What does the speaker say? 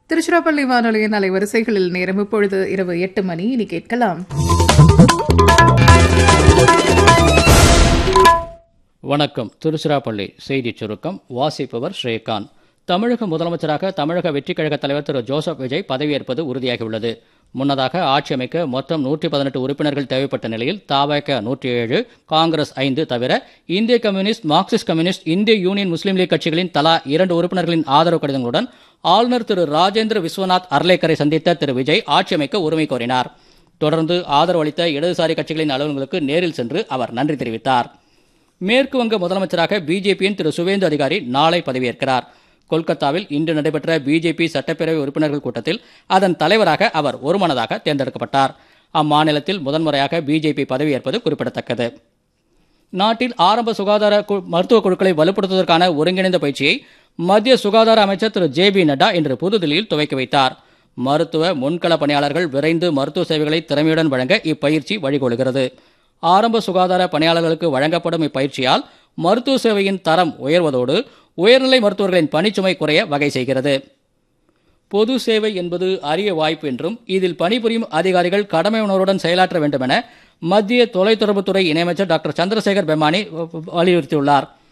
திருச்சிராப்பள்ளி வானொலியின் அலைவரிசைகளில் நேரம் இப்பொழுது இரவு எட்டு மணி இனி கேட்கலாம் வணக்கம் திருச்சிராப்பள்ளி செய்திச் சுருக்கம் வாசிப்பவர் ஸ்ரீகாந்த் தமிழக முதலமைச்சராக தமிழக வெற்றிக் கழக தலைவர் திரு ஜோசப் விஜய் பதவியேற்பது உறுதியாகியுள்ளது முன்னதாக ஆட்சி அமைக்க மொத்தம் நூற்றி பதினெட்டு உறுப்பினர்கள் தேவைப்பட்ட நிலையில் தாவக நூற்றி ஏழு காங்கிரஸ் ஐந்து தவிர இந்திய கம்யூனிஸ்ட் மார்க்சிஸ்ட் கம்யூனிஸ்ட் இந்திய யூனியன் முஸ்லீம் லீக் கட்சிகளின் தலா இரண்டு உறுப்பினர்களின் ஆதரவு கடிதங்களுடன் ஆளுநர் திரு ராஜேந்திர விஸ்வநாத் அர்லேக்கரை சந்தித்த திரு விஜய் ஆட்சி அமைக்க உரிமை கோரினார் தொடர்ந்து ஆதரவு அளித்த இடதுசாரி கட்சிகளின் அலுவலர்களுக்கு நேரில் சென்று அவர் நன்றி தெரிவித்தார் மேற்கு வங்க முதலமைச்சராக பிஜேபியின் திரு சுவேந்து அதிகாரி நாளை பதவியேற்கிறார் கொல்கத்தாவில் இன்று நடைபெற்ற பிஜேபி சட்டப்பேரவை உறுப்பினர்கள் கூட்டத்தில் அதன் தலைவராக அவர் ஒருமனதாக தேர்ந்தெடுக்கப்பட்டார் அம்மாநிலத்தில் முதன்முறையாக பிஜேபி பதவியேற்பது குறிப்பிடத்தக்கது நாட்டில் ஆரம்ப சுகாதார கு- மருத்துவ குழுக்களை வலுப்படுத்துவதற்கான ஒருங்கிணைந்த பயிற்சியை மத்திய சுகாதார அமைச்சர் திரு ஜே பி நட்டா இன்று புதுதில்லியில் துவக்கி வைத்தார் மருத்துவ முன்கள பணியாளர்கள் விரைந்து மருத்துவ சேவைகளை திறமையுடன் வழங்க இப்பயிற்சி வழிகொள்கிறது ஆரம்ப சுகாதார பணியாளர்களுக்கு வழங்கப்படும் இப்பயிற்சியால் மருத்துவ சேவையின் தரம் உயர்வதோடு உயர்நிலை மருத்துவர்களின் பணிச்சுமை குறைய வகை செய்கிறது பொது சேவை என்பது அரிய வாய்ப்பு என்றும் இதில் பணிபுரியும் அதிகாரிகள் கடமை உணர்வுடன் செயலாற்ற வேண்டும் என மத்திய தொலைத்தொடர்புத்துறை இணையமைச்சர் டாக்டர் சந்திரசேகர் பெம்மானி வலியுறுத்தியுள்ளார்